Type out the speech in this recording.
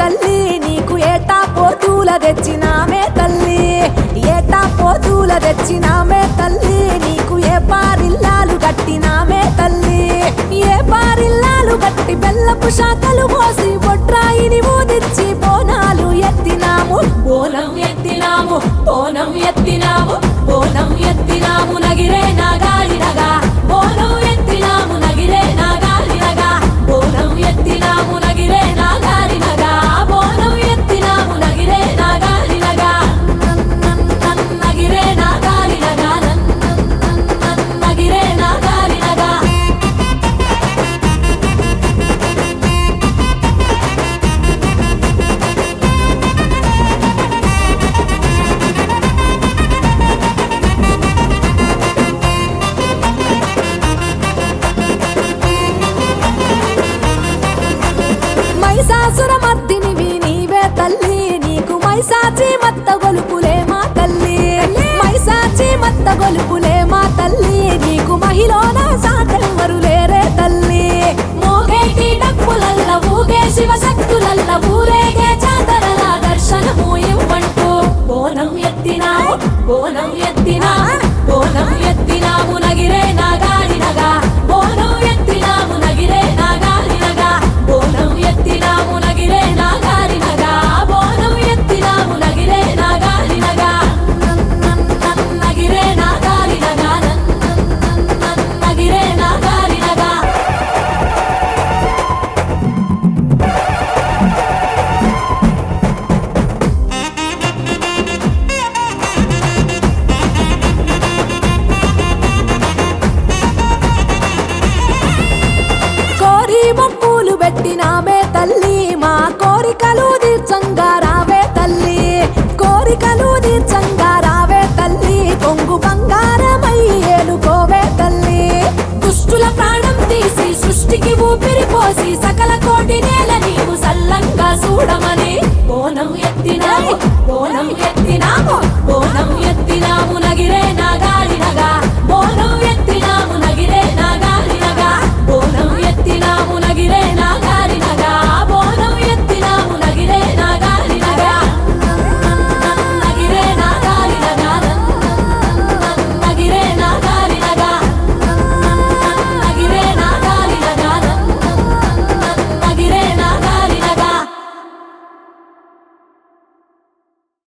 తల్లి నీకు ఏటా పోతూల తెచ్చినామే తల్లి ఏటా పోతూల తెచ్చినామే తల్లి నీకు ఏ పారిల్లాలు కట్టినామే తల్లి ఏ పారిల్లాలు కట్టి బెల్లపు శాఖలు పోసి బొట్రాయిని ఊదిచ్చి బోనాలు ఎత్తినాము బోనం ఎత్తినాము బోనం ఎత్తినాము బోనం ఎత్తినాము నగిరే నాగాలినగా బోనం ఎత్తినాము నగిరే నాగాలినగా బోనం ఎత్తినాము నగిరే నాగాలినగా బోనం ఎత్తినాము నగిరే నాగాలినగా నగిరే నాగాలినగా నగిరే నాగాలినగా మైసాసుర మర్దినివి నీవే తల్లి నీకు మైసాచి మత్త గొలుపులే మా తల్లి మైసాచి మత్త గొలుపులే మా తల్లి నీకు మహిళన సాటెవ్వరు లేరే తల్లి మోగేటి డప్పులల్ల ఊగే శివ శక్తులల్ల ఊరేగే జాతరల దర్శనము ఇవ్వంటూ బోనం ఎత్తినాము బోనం ఎత్తినాము బోనం ఎత్తినాము నగిరే నాగాలినగా బోనం ఎత్తినాము నగిరే నాగాలినగా బోనం ఎత్తినాము నగిరే నాగాలినగా బోనం ఎత్తినాము నగిరే నాగాలినగా నగిరే నాగాలినగా నగిరే నాగాలినగా కోరి మొక్కులు పెట్టినామే తల్లి మా కోరికలు తీర్చంగా రావే తల్లి కోరికలు తీర్చంగా రావే తల్లి కొంగు బంగారమై ఏలుకోవే తల్లి దుష్టుల ప్రాణం తీసి సృష్టికి ఊపిరి పోసి సకల కోటి నేల నీవు సల్లంగా చూడమని బోనం ఎత్తినాము బోనం ఎత్తినాము బోనం ఎత్తి